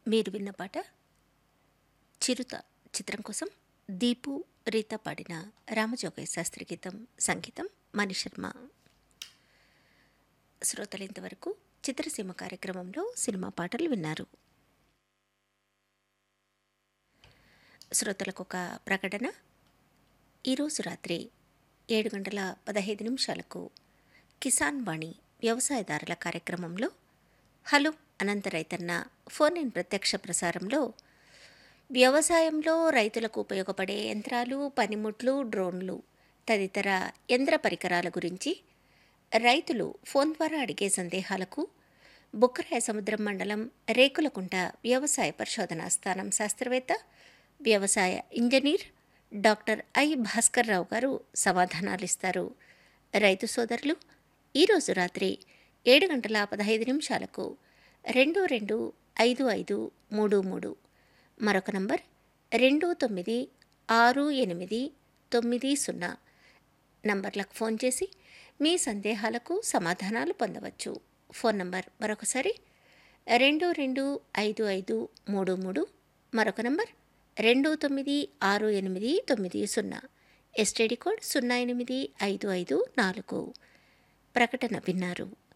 మీరు విన్న పాట చిరుత చిత్రం కోసం దీపు రీత పాడిన రామజోగయ్య శాస్త్రి గీతం సంగీతం మణిశర్మ శ్రోతలు ఇంతవరకు చిత్రసీమ కార్యక్రమంలో సినిమా పాటలు విన్నారు శ్రోతలకు ఒక ప్రకటన ఈరోజు రాత్రి ఏడు గంటల పదహైదు నిమిషాలకు కిసాన్ వాణి వ్యవసాయదారుల కార్యక్రమంలో హలో అనంత రైతన్న ఫోన్ ఇన్ ప్రత్యక్ష ప్రసారంలో వ్యవసాయంలో రైతులకు ఉపయోగపడే యంత్రాలు పనిముట్లు డ్రోన్లు తదితర యంత్ర పరికరాల గురించి రైతులు ఫోన్ ద్వారా అడిగే సందేహాలకు బుక్కరాయ సముద్రం మండలం రేకులకుంట వ్యవసాయ పరిశోధనా స్థానం శాస్త్రవేత్త వ్యవసాయ engineer doctor I Bhaskar Rao గారు సమాధానాలిస్తారు రైతు సోదరులు ఈరోజు రాత్రి ఏడు గంటల పదహైదు నిమిషాలకు రెండు రెండు ఐదు ఐదు మూడు మూడు మరొక నంబర్ రెండు తొమ్మిది ఆరు ఎనిమిది తొమ్మిది సున్నా నంబర్లకు ఫోన్ చేసి మీ సందేహాలకు సమాధానాలు పొందవచ్చు ఫోన్ నంబర్ మరొకసారి రెండు రెండు ఐదు ఐదు మూడు మూడు మరొక నంబర్ రెండు తొమ్మిది ఆరు ఎనిమిది తొమ్మిది సున్నా ఎస్టీడీ కోడ్ సున్నా ఎనిమిది ఐదు ఐదు నాలుగు ప్రకటన విన్నారు